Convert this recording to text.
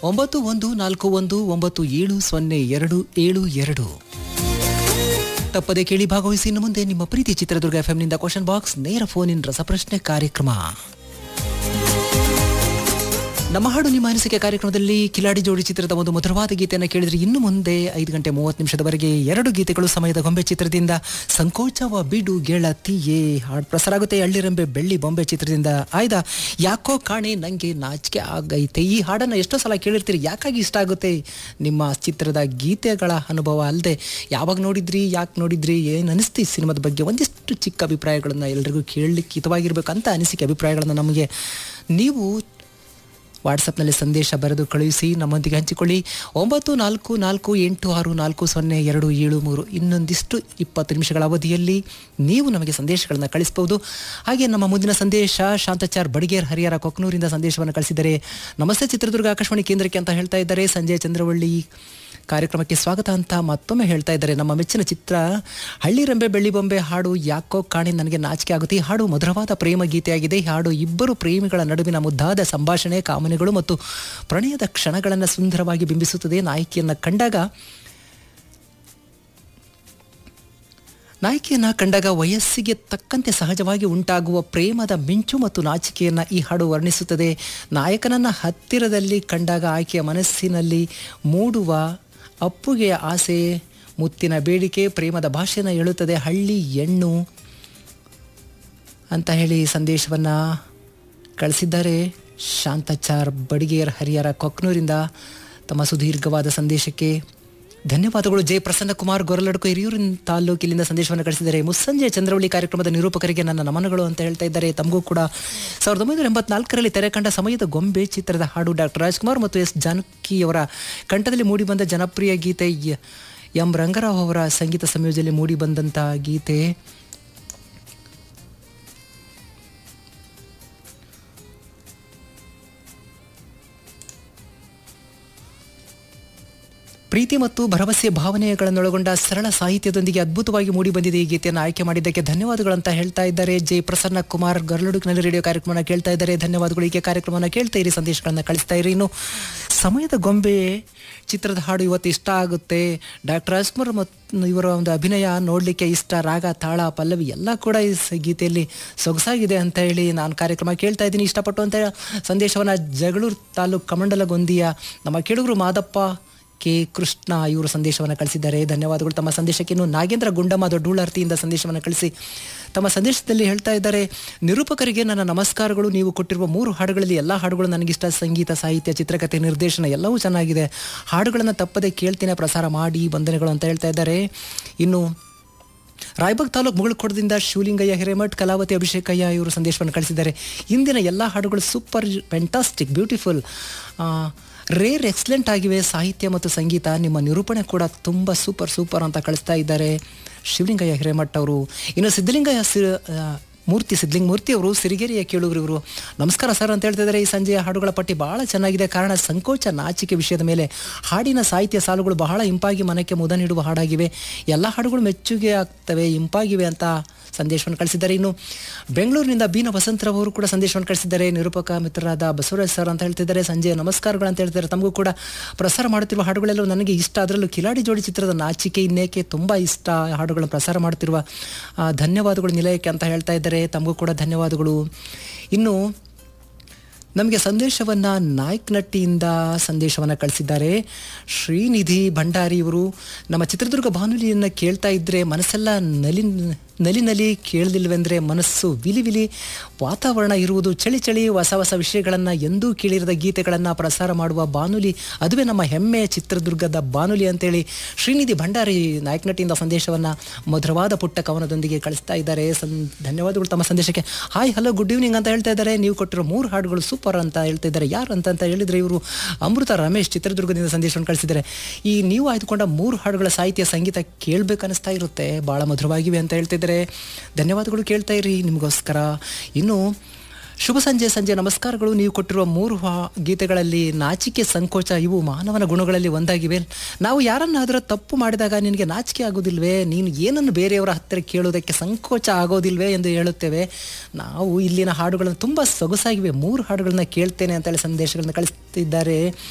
ಒಂಬತ್ತು ಒಂದು ನಾಲ್ಕು ಒಂದು ಒಂಬತ್ತು ಏಳು ಸೊನ್ನೆ ಎರಡು ಏಳು ಎರಡು ತಪ್ಪದೆ ಕೇಳಿ ಭಾಗವಹಿಸಿ ಇನ್ನು ಮುಂದೆ ನಿಮ್ಮ ಪ್ರೀತಿ ಚಿತ್ರದುರ್ಗ ಎಫ್ ನಿಂದ ಕ್ವಶನ್ ಬಾಕ್ಸ್ ನೇರ ಫೋನ್ ಇನ್ ರಸಪ್ರಶ್ನೆ ಕಾರ್ಯಕ್ರಮ ನಮ್ಮ ಹಾಡು ನಿಮ್ಮ ಅನಿಸಿಕೆ ಕಾರ್ಯಕ್ರಮದಲ್ಲಿ ಕಿಲಾಡಿ ಜೋಡಿ ಚಿತ್ರದ ಒಂದು ಮಧುರವಾದ ಗೀತೆಯನ್ನು ಕೇಳಿದ್ರೆ ಇನ್ನು ಮುಂದೆ ಐದು ಗಂಟೆ ಮೂವತ್ತು ನಿಮಿಷದವರೆಗೆ ಎರಡು ಗೀತೆಗಳು ಸಮಯದ ಗೊಂಬೆ ಚಿತ್ರದಿಂದ ಸಂಕೋಚವ ಬಿಡು ಗೆಳತಿಯೇ ಹಾಡು ಪ್ರಸಾರ ಆಗುತ್ತೆ ಹಳ್ಳಿರಂಬೆ ಬೆಳ್ಳಿ ಬೊಂಬೆ ಚಿತ್ರದಿಂದ ಆಯ್ದ ಯಾಕೋ ಕಾಣೆ ನಂಗೆ ನಾಚಿಕೆ ಆಗೈತೆ ಈ ಹಾಡನ್ನು ಎಷ್ಟೋ ಸಲ ಕೇಳಿರ್ತೀರಿ ಯಾಕಾಗಿ ಇಷ್ಟ ಆಗುತ್ತೆ ನಿಮ್ಮ ಚಿತ್ರದ ಗೀತೆಗಳ ಅನುಭವ ಅಲ್ಲದೆ ಯಾವಾಗ ನೋಡಿದ್ರಿ ಯಾಕೆ ನೋಡಿದ್ರಿ ಏನು ಅನಿಸ್ತು ಈ ಸಿನಿಮಾದ ಬಗ್ಗೆ ಒಂದಿಷ್ಟು ಚಿಕ್ಕ ಅಭಿಪ್ರಾಯಗಳನ್ನು ಎಲ್ರಿಗೂ ಕೇಳಲಿಕ್ಕೆ ಹಿತವಾಗಿರ್ಬೇಕು ಅಂತ ಅನಿಸಿಕೆ ಅಭಿಪ್ರಾಯಗಳನ್ನು ನಮಗೆ ನೀವು ವಾಟ್ಸಪ್ನಲ್ಲಿ ಸಂದೇಶ ಬರೆದು ಕಳುಹಿಸಿ ನಮ್ಮೊಂದಿಗೆ ಹಂಚಿಕೊಳ್ಳಿ ಒಂಬತ್ತು ನಾಲ್ಕು ನಾಲ್ಕು ಎಂಟು ಆರು ನಾಲ್ಕು ಸೊನ್ನೆ ಎರಡು ಏಳು ಮೂರು ಇನ್ನೊಂದಿಷ್ಟು ಇಪ್ಪತ್ತು ನಿಮಿಷಗಳ ಅವಧಿಯಲ್ಲಿ ನೀವು ನಮಗೆ ಸಂದೇಶಗಳನ್ನು ಕಳಿಸ್ಬೋದು ಹಾಗೆ ನಮ್ಮ ಮುಂದಿನ ಸಂದೇಶ ಶಾಂತಚಾರ್ ಬಡಿಗೇರ್ ಹರಿಹರ ಕೊಕ್ನೂರಿಂದ ಸಂದೇಶವನ್ನು ಕಳಿಸಿದ್ದಾರೆ ನಮಸ್ತೆ ಚಿತ್ರದುರ್ಗ ಆಕಾಶವಾಣಿ ಕೇಂದ್ರಕ್ಕೆ ಅಂತ ಹೇಳ್ತಾ ಇದ್ದಾರೆ ಸಂಜಯ್ ಚಂದ್ರವಳ್ಳಿ ಕಾರ್ಯಕ್ರಮಕ್ಕೆ ಸ್ವಾಗತ ಅಂತ ಮತ್ತೊಮ್ಮೆ ಹೇಳ್ತಾ ಇದ್ದಾರೆ ನಮ್ಮ ಮೆಚ್ಚಿನ ಚಿತ್ರ ಹಳ್ಳಿರಂಬೆ ಬೆಳ್ಳಿ ಬೊಂಬೆ ಹಾಡು ಯಾಕೋ ಕಾಣಿ ನನಗೆ ನಾಚಿಕೆ ಆಗುತ್ತೆ ಈ ಹಾಡು ಮಧುರವಾದ ಪ್ರೇಮ ಗೀತೆಯಾಗಿದೆ ಈ ಹಾಡು ಇಬ್ಬರು ಪ್ರೇಮಿಗಳ ನಡುವಿನ ಮುದ್ದಾದ ಸಂಭಾಷಣೆ ಕಾಮನೆಗಳು ಮತ್ತು ಪ್ರಣಯದ ಕ್ಷಣಗಳನ್ನು ಸುಂದರವಾಗಿ ಬಿಂಬಿಸುತ್ತದೆ ನಾಯಕಿಯನ್ನು ಕಂಡಾಗ ನಾಯಕಿಯನ್ನ ಕಂಡಾಗ ವಯಸ್ಸಿಗೆ ತಕ್ಕಂತೆ ಸಹಜವಾಗಿ ಉಂಟಾಗುವ ಪ್ರೇಮದ ಮಿಂಚು ಮತ್ತು ನಾಚಿಕೆಯನ್ನು ಈ ಹಾಡು ವರ್ಣಿಸುತ್ತದೆ ನಾಯಕನನ್ನ ಹತ್ತಿರದಲ್ಲಿ ಕಂಡಾಗ ಆಕೆಯ ಮನಸ್ಸಿನಲ್ಲಿ ಮೂಡುವ ಅಪ್ಪುಗೆಯ ಆಸೆ ಮುತ್ತಿನ ಬೇಡಿಕೆ ಪ್ರೇಮದ ಭಾಷೆಯನ್ನು ಹೇಳುತ್ತದೆ ಹಳ್ಳಿ ಹೆಣ್ಣು ಅಂತ ಹೇಳಿ ಸಂದೇಶವನ್ನು ಕಳಿಸಿದ್ದಾರೆ ಶಾಂತಚಾರ್ ಬಡಿಗೇರ್ ಹರಿಹರ ಕೊಕ್ನೂರಿಂದ ತಮ್ಮ ಸುದೀರ್ಘವಾದ ಸಂದೇಶಕ್ಕೆ ಧನ್ಯವಾದಗಳು ಜೆ ಪ್ರಸನ್ನ ಕುಮಾರ್ ಗೊರಲಡ್ಕು ಹಿರಿಯೂರಿನ ತಾಲೂಕಿನಿಂದ ಸಂದೇಶವನ್ನು ಕಳಿಸಿದ್ದಾರೆ ಮುಸ್ಸಂಜೆ ಚಂದ್ರವಳ್ಳಿ ಕಾರ್ಯಕ್ರಮದ ನಿರೂಪಕರಿಗೆ ನನ್ನ ನಮನಗಳು ಅಂತ ಹೇಳ್ತಾ ಇದ್ದಾರೆ ತಮಗೂ ಕೂಡ ಸಾವಿರದ ಒಂಬೈನೂರ ಎಂಬತ್ನಾಲ್ಕರಲ್ಲಿ ತೆರೆ ಕಂಡ ಸಮಯದ ಗೊಂಬೆ ಚಿತ್ರದ ಹಾಡು ಡಾಕ್ಟರ್ ರಾಜ್ಕುಮಾರ್ ಮತ್ತು ಎಸ್ ಜಾನಕಿಯವರ ಕಂಠದಲ್ಲಿ ಮೂಡಿಬಂದ ಜನಪ್ರಿಯ ಗೀತೆ ಯ- ಎಂ ರಂಗರಾವ್ ಅವರ ಸಂಗೀತ ಸಂಯೋಜನೆಯಲ್ಲಿ ಮೂಡಿಬಂದಂಥ ಗೀತೆ ಪ್ರೀತಿ ಮತ್ತು ಭರವಸೆ ಭಾವನೆಗಳನ್ನೊಳಗೊಂಡ ಸರಳ ಸಾಹಿತ್ಯದೊಂದಿಗೆ ಅದ್ಭುತವಾಗಿ ಮೂಡಿಬಂದಿದೆ ಈ ಗೀತೆಯನ್ನು ಆಯ್ಕೆ ಮಾಡಿದ್ದಕ್ಕೆ ಧನ್ಯವಾದಗಳು ಅಂತ ಹೇಳ್ತಾ ಇದ್ದಾರೆ ಜೆ ಪ್ರಸನ್ನ ಕುಮಾರ್ ಗರಳುಡುಕ್ನಲ್ಲಿ ರೇಡಿಯೋ ಕಾರ್ಯಕ್ರಮನ ಕೇಳ್ತಾ ಇದ್ದಾರೆ ಧನ್ಯವಾದಗಳು ಹೀಗೆ ಕಾರ್ಯಕ್ರಮನ ಕೇಳ್ತಾ ಇರಿ ಸಂದೇಶಗಳನ್ನು ಕಳಿಸ್ತಾ ಇರಿ ಇನ್ನು ಸಮಯದ ಗೊಂಬೆ ಚಿತ್ರದ ಹಾಡು ಇವತ್ತು ಇಷ್ಟ ಆಗುತ್ತೆ ಡಾಕ್ಟರ್ ರಾಜ್ಕುಮಾರ್ ಮತ್ತು ಇವರ ಒಂದು ಅಭಿನಯ ನೋಡಲಿಕ್ಕೆ ಇಷ್ಟ ರಾಗ ತಾಳ ಪಲ್ಲವಿ ಎಲ್ಲ ಕೂಡ ಈ ಸ- ಗೀತೆಯಲ್ಲಿ ಸೊಗಸಾಗಿದೆ ಅಂತ ಹೇಳಿ ನಾನು ಕಾರ್ಯಕ್ರಮ ಕೇಳ್ತಾ ಇದ್ದೀನಿ ಇಷ್ಟಪಟ್ಟು ಅಂತ ಸಂದೇಶವನ್ನು ಜಗಳೂರು ತಾಲೂಕು ಕಮಂಡಲಗೊಂದಿಯ ನಮ್ಮ ಕೇಳುಗರು ಮಾದಪ್ಪ ಕೆ ಕೃಷ್ಣ ಇವರು ಸಂದೇಶವನ್ನು ಕಳಿಸಿದ್ದಾರೆ ಧನ್ಯವಾದಗಳು ತಮ್ಮ ಸಂದೇಶಕ್ಕೆ ಇನ್ನು ನಾಗೇಂದ್ರ ಗುಂಡಮ್ಮ ದೊಡ್ಡೂಳರ್ತಿಯಿಂದ ಸಂದೇಶವನ್ನು ಕಳಿಸಿ ತಮ್ಮ ಸಂದೇಶದಲ್ಲಿ ಹೇಳ್ತಾ ಇದ್ದಾರೆ ನಿರೂಪಕರಿಗೆ ನನ್ನ ನಮಸ್ಕಾರಗಳು ನೀವು ಕೊಟ್ಟಿರುವ ಮೂರು ಹಾಡುಗಳಲ್ಲಿ ಎಲ್ಲ ಹಾಡುಗಳು ನನಗಿಷ್ಟ ಸಂಗೀತ ಸಾಹಿತ್ಯ ಚಿತ್ರಕಥೆ ನಿರ್ದೇಶನ ಎಲ್ಲವೂ ಚೆನ್ನಾಗಿದೆ ಹಾಡುಗಳನ್ನು ತಪ್ಪದೆ ಕೇಳ್ತೀನಿ ಪ್ರಸಾರ ಮಾಡಿ ವಂದನೆಗಳು ಅಂತ ಹೇಳ್ತಾ ಇದ್ದಾರೆ ಇನ್ನು ರಾಯಬಾಗ್ ತಾಲೂಕು ಮುಗಳಕೊಡದಿಂದ ಶಿವಲಿಂಗಯ್ಯ ಹಿರೇಮಠ್ ಕಲಾವತಿ ಅಭಿಷೇಕಯ್ಯ ಇವರು ಸಂದೇಶವನ್ನು ಕಳಿಸಿದ್ದಾರೆ ಇಂದಿನ ಎಲ್ಲ ಹಾಡುಗಳು super fantastic beautiful rare excellent ಆಗಿವೆ ಸಾಹಿತ್ಯ ಮತ್ತು ಸಂಗೀತ ನಿಮ್ಮ ನಿರೂಪಣೆ ಕೂಡ ತುಂಬ ಸೂಪರ್ ಸೂಪರ್ ಅಂತ ಕಳಿಸ್ತಾ ಇದ್ದಾರೆ ಶಿವಲಿಂಗಯ್ಯ ಹಿರೇಮಠ್ ಅವರು ಇನ್ನು ಸಿದ್ಧಲಿಂಗಯ್ಯ ಸಿ ಆ, ಮೂರ್ತಿ ಸಿದ್ಲಿಂಗ ಮೂರ್ತಿ ಅವರು ಸಿರಿಗೆರೆಯ ಕೇಳುಗರು ಇವರು ನಮಸ್ಕಾರ ಸರ್ ಅಂತ ಹೇಳ್ತಿದ್ದಾರೆ ಈ ಸಂಜೆಯ ಹಾಡುಗಳ ಪಟ್ಟಿ ಬಹಳ ಚೆನ್ನಾಗಿದೆ ಕಾರಣ ಸಂಕೋಚ ನಾಚಿಕೆ ವಿಷಯದ ಮೇಲೆ ಹಾಡಿನ ಸಾಹಿತ್ಯ ಸಾಲುಗಳು ಬಹಳ ಇಂಪಾಗಿ ಮನಕ್ಕೆ ಮುದ ನೀಡುವ ಹಾಡಾಗಿವೆ ಎಲ್ಲ ಹಾಡುಗಳು ಮೆಚ್ಚುಗೆ ಆಗ್ತವೆ ಇಂಪಾಗಿವೆ ಅಂತ ಸಂದೇಶವನ್ನು ಕಳಿಸಿದ್ದಾರೆ ಇನ್ನು ಬೆಂಗಳೂರಿನಿಂದ ಬೀನ ವಸಂತರವರು ಕೂಡ ಸಂದೇಶವನ್ನು ಕಳಿಸಿದ್ದಾರೆ ನಿರೂಪಕ ಮಿತ್ರರಾದ ಬಸವರಾಜ್ ಸರ್ ಅಂತ ಹೇಳ್ತಿದ್ದಾರೆ ಸಂಜೆ ನಮಸ್ಕಾರಗಳು ಅಂತ ಹೇಳ್ತಿದ್ದಾರೆ ತಮಗೂ ಕೂಡ ಪ್ರಸಾರ ಮಾಡುತ್ತಿರುವ ಹಾಡುಗಳೆಲ್ಲ ನನಗೆ ಇಷ್ಟ ಅದರಲ್ಲೂ ಕಿಲಾಡಿ ಜೋಡಿ ಚಿತ್ರದ ನಾಚಿಕೆ ಇನ್ನೇಕೆ ತುಂಬ ಇಷ್ಟ ಹಾಡುಗಳನ್ನು ಪ್ರಸಾರ ಮಾಡುತ್ತಿರುವ ಆ, ಧನ್ಯವಾದಗಳು ನಿಲಯಕ್ಕೆ ಅಂತ ಹೇಳ್ತಾ ಇದ್ದಾರೆ ತಮಗೂ ಕೂಡ ಧನ್ಯವಾದಗಳು ಇನ್ನು ನಮಗೆ ಸಂದೇಶವನ್ನು ನಾಯ್ಕನಟ್ಟಿಯಿಂದ ಸಂದೇಶವನ್ನು ಕಳಿಸಿದ್ದಾರೆ ಶ್ರೀನಿಧಿ ಭಂಡಾರಿ ಇವರು ನಮ್ಮ ಚಿತ್ರದುರ್ಗ ಬಾನುಲಿಯನ್ನು ಕೇಳ್ತಾ ಇದ್ದರೆ ಮನಸ್ಸೆಲ್ಲ ನಲಿ ನಲಿ ನಲಿ ಕೇಳಲಿಲ್ವೆಂದರೆ ಮನಸ್ಸು ವಿಲಿ ವಿಲಿ ವಾತಾವರಣ ಇರುವುದು ಚಳಿ ಚಳಿ ಹೊಸ ಹೊಸ ವಿಷಯಗಳನ್ನು ಎಂದೂ ಕೇಳಿರದ ಗೀತೆಗಳನ್ನು ಪ್ರಸಾರ ಮಾಡುವ ಬಾನುಲಿ ಅದುವೇ ನಮ್ಮ ಹೆಮ್ಮೆ ಚಿತ್ರದುರ್ಗದ ಬಾನುಲಿ ಅಂತೇಳಿ ಶ್ರೀನಿಧಿ ಭಂಡಾರಿ ನಾಯಕನಟಿಯಿಂದ ಸಂದೇಶವನ್ನು ಮಧುರವಾದ ಪುಟ್ಟ ಕವನದೊಂದಿಗೆ ಕಳಿಸ್ತಾ ಇದ್ದಾರೆ ಸಂ ಧನ್ಯವಾದಗಳು ತಮ್ಮ ಸಂದೇಶಕ್ಕೆ ಹಾಯ್ ಹಲೋ ಗುಡ್ ಈವ್ನಿಂಗ್ ಅಂತ ಹೇಳ್ತಾ ಇದ್ದಾರೆ ನೀವು ಕೊಟ್ಟಿರೋ ಮೂರು ಹಾಡುಗಳು ಸೂಪರ್ ಅಂತ ಹೇಳ್ತಾ ಇದ್ದಾರೆ ಯಾರು ಅಂತ ಅಂತ ಹೇಳಿದರೆ ಇವರು ಅಮೃತ ರಮೇಶ್ ಚಿತ್ರದುರ್ಗದಿಂದ ಸಂದೇಶವನ್ನು ಕಳಿಸಿದ್ದಾರೆ ಈ ನೀವು ಆಯ್ದುಕೊಂಡ ಮೂರು ಹಾಡುಗಳ ಸಾಹಿತ್ಯ ಸಂಗೀತ ಕೇಳಬೇಕನ್ನಿಸ್ತಾ ಇರುತ್ತೆ ಭಾಳ ಮಧುರವಾಗಿವೆ ಅಂತ ಹೇಳ್ತಿದ್ದಾರೆ ಧನ್ಯವಾದಗಳು ಕೇಳ್ತಾ ಇರಿ ನಿಮಗೋಸ್ಕರ ಇನ್ನು ಶುಭ ಸಂಜೆ ಸಂಜೆ ನಮಸ್ಕಾರಗಳು ನೀವು ಕೊಟ್ಟಿರುವ ಮೂರು ಹಾ- ಗೀತೆಗಳಲ್ಲಿ ನಾಚಿಕೆ ಸಂಕೋಚ ಇವು ಮಾನವನ ಗುಣಗಳಲ್ಲಿ ಒಂದಾಗಿವೆ ನಾವು ಯಾರನ್ನಾದರೂ ತಪ್ಪು ಮಾಡಿದಾಗ ನಿನಗೆ ನಾಚಿಕೆ ಆಗೋದಿಲ್ವೇ ನೀನು ಏನನ್ನು ಬೇರೆಯವರ ಹತ್ತಿರ ಕೇಳೋದಕ್ಕೆ ಸಂಕೋಚ ಆಗೋದಿಲ್ವೇ ಎಂದು ಹೇಳುತ್ತೇವೆ ನಾವು ಇಲ್ಲಿನ ಹಾಡುಗಳನ್ನು ತುಂಬ ಸೊಗಸಾಗಿವೆ ಮೂರು ಹಾಡುಗಳನ್ನ ಕೇಳ್ತೇನೆ ಅಂತೇಳಿ ಸಂದೇಶಗಳನ್ನ ಕಳಿಸ್ತಿದ್ದಾರೆ